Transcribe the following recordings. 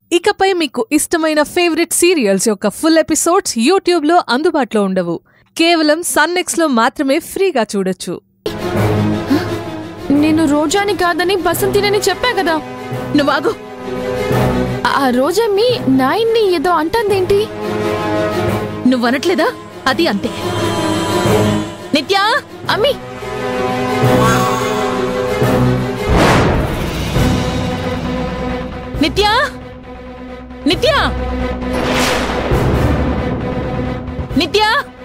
ఇకపై మీకు ఇష్టమైన ఫేవరెట్ సీరియల్స్ యొక్క ఫుల్ ఎపిసోడ్స్ యూట్యూబ్లో అందుబాటులో ఉండవు కేవలం సన్నెక్స్లో మాత్రమే ఫ్రీగా చూడొచ్చు నేను రోజాని కాదని బసంతినని చెప్పా కదా నువ్వాగు ఆ రోజా మీ నాయన్ని ఏదో అంటాందేంటి నువ్వనట్లేదా అది అంతే నిత్యా అమ్మి నిత్యా నిత్యా నిత్యా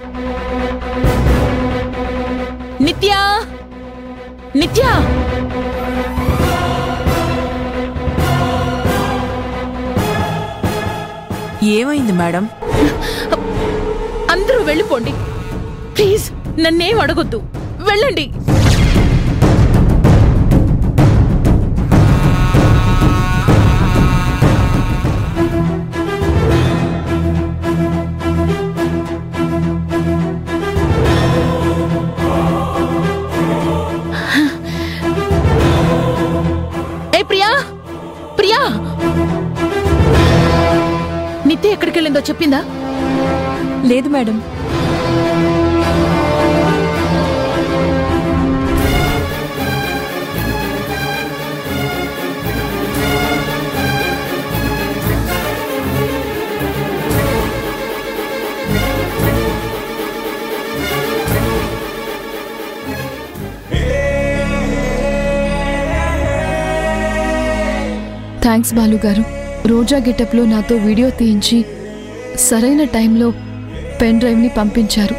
నిత్యా నిత్యా ఏమైంది మేడం అందరూ వెళ్ళిపోండి ప్లీజ్ నన్నేం అడగొద్దు వెళ్ళండి ఏ ప్రియా ప్రియా నిత్య ఎక్కడికి వెళ్ళిందో చెప్పిందా లేదు మేడం థ్యాంక్స్ బాలు గారు రోజా గెటప్లో నాతో వీడియో తీయించి సరైన టైంలో పెన్ డ్రైవ్ని పంపించారు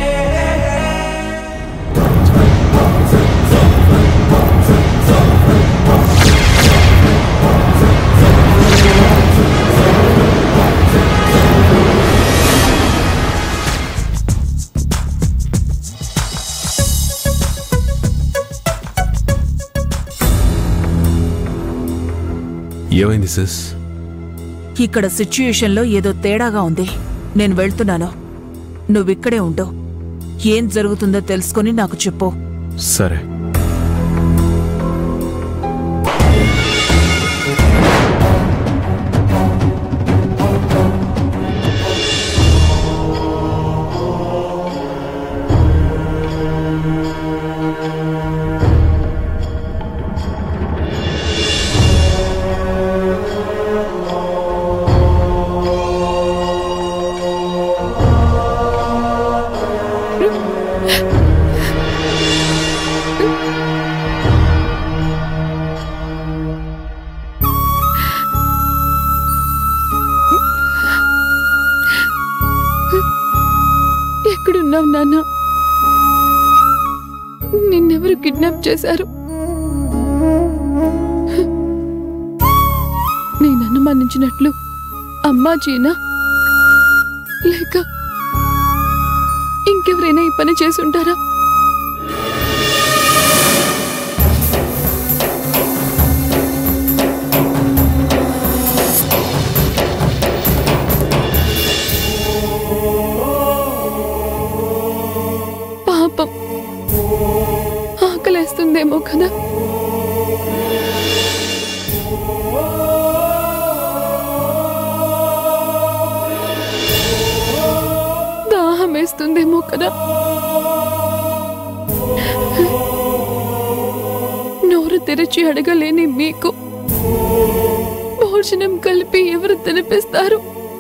ఏమైంది సిస్ ఇక్కడ సిచ్యుయేషన్లో ఏదో తేడాగా ఉంది నేను వెళ్తున్నాను నువ్విక్కడే ఉండు ఏం జరుగుతుందో తెలుసుకొని నాకు చెప్పు సరే ఎక్కడున్నావు నాన్న నిన్నెవరు కిడ్నాప్ చేశారు నేను అనుమానించినట్లు అమ్మాజీనా లేక ఇంకెవరైనా ఈ పని చేసుంటారా పాపం ఆకలేస్తుందేమో కదా దాహం వేస్తుందేమో కదా నోరు తెరిచి అడగలేని మీకు భోజనం కలిపి ఎవరు తినిపిస్తారు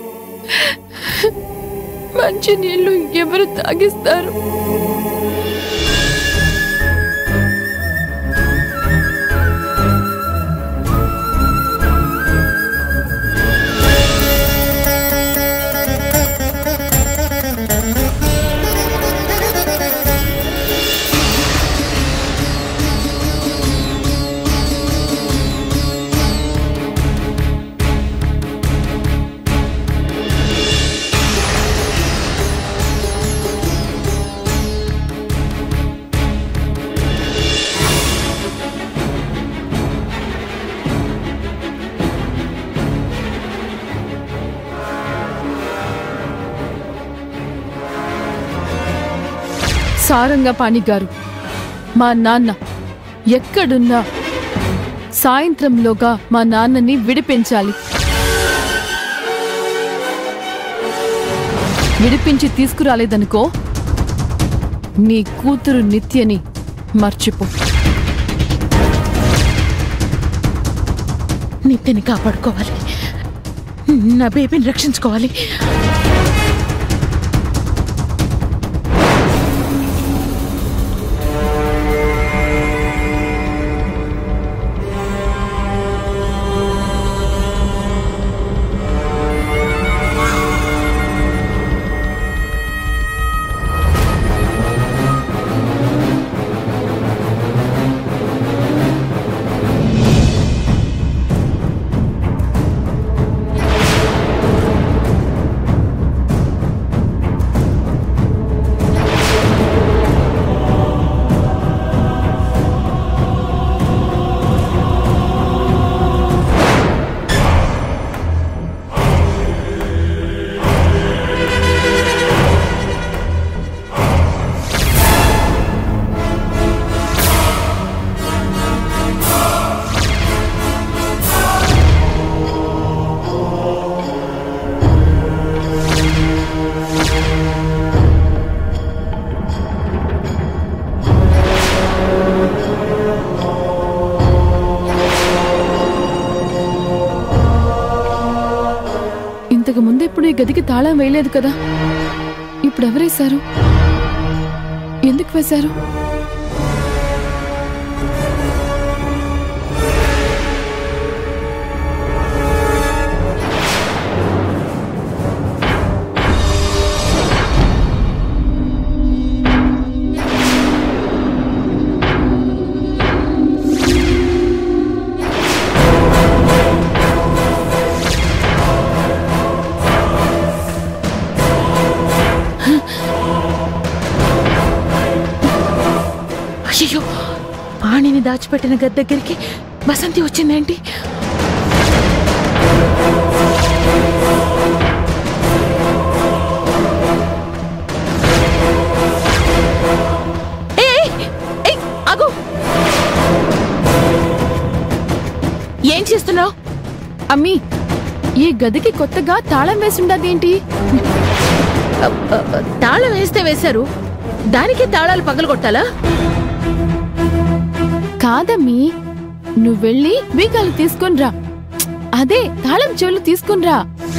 మంచి నీళ్లు ఎవరు తాగిస్తారు సారంగపాణి గారు మా నాన్న ఎక్కడున్నా సాయంత్రంలోగా మా నాన్నని విడిపించాలి విడిపించి తీసుకురాలేదనుకో నీ కూతురు నిత్యని మర్చిపో నిత్యని కాపాడుకోవాలి నా బేబీని రక్షించుకోవాలి ఇంతకు ముందు ఇప్పుడు ఈ గదికి తాళం వేయలేదు కదా ఇప్పుడు ఎవరేశారు ఎందుకు వేశారు అయ్యో పాణిని దాచిపెట్టిన గది దగ్గరికి వసంతి వచ్చిందేంటి ఏయ్, ఏయ్, ఆగు. ఏం చేస్తున్నావు అమ్మీ ఈ గదికి కొత్తగా తాళం వేసుండదేంటి తాళం వేస్తే వేశారు దానికి తాళాలు పగలగొట్టాలా కాదమ్మీ నువ్వెళ్ళి వీగాలు తీసుకునిరా అదే తాళం చెవులు తీసుకునిరా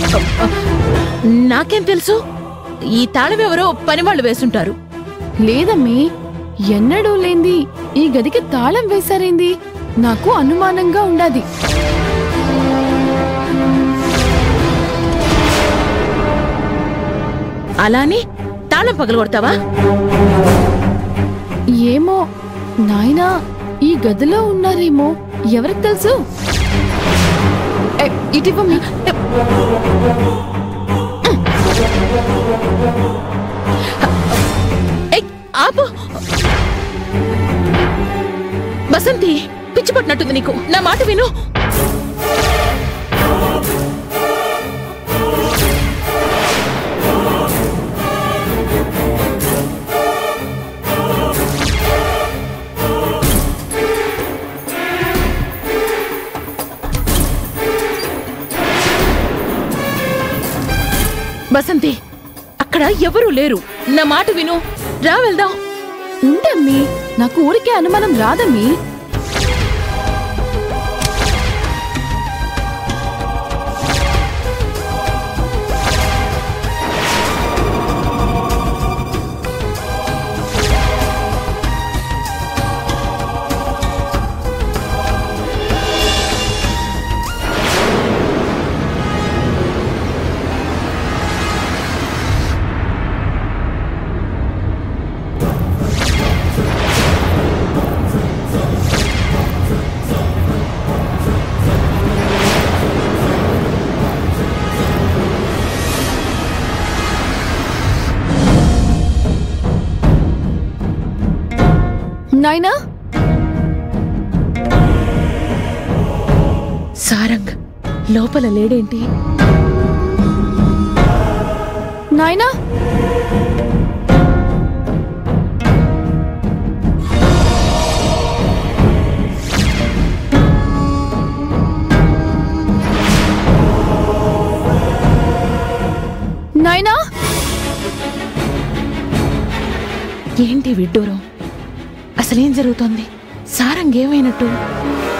నాకేం తెలుసు ఈ తాళం ఎవరో పని వాళ్ళు వేసుంటారు లేదమ్మీ ఎన్నడూ లేంది ఈ గదికి తాళం వేశారేంది నాకు అనుమానంగా ఉండాది అలానే తాళం పగలగొడతావా ఏమో నాయనా ఈ గదిలో ఉన్నారేమో ఎవరికి తెలుసు ఏ, ఇటివ్వమ్మీ ఏ, ఏయ్, ఆపు వసంతి పిచ్చి పట్టినట్టుంది నీకు నా మాట విను వసంతి అక్కడ ఎవరూ లేరు నా మాట విను రా వెళ్దాం ఉండమ్మీ నాకు ఊరికే అనుమానం రాదమ్మీ నాయనా సారంగ్ లోపల లేడేంటి నాయనా నాయనా ఏంటి విడ్డూరం అసలేం జరుగుతోంది సారంగ్ ఏమైనట్టు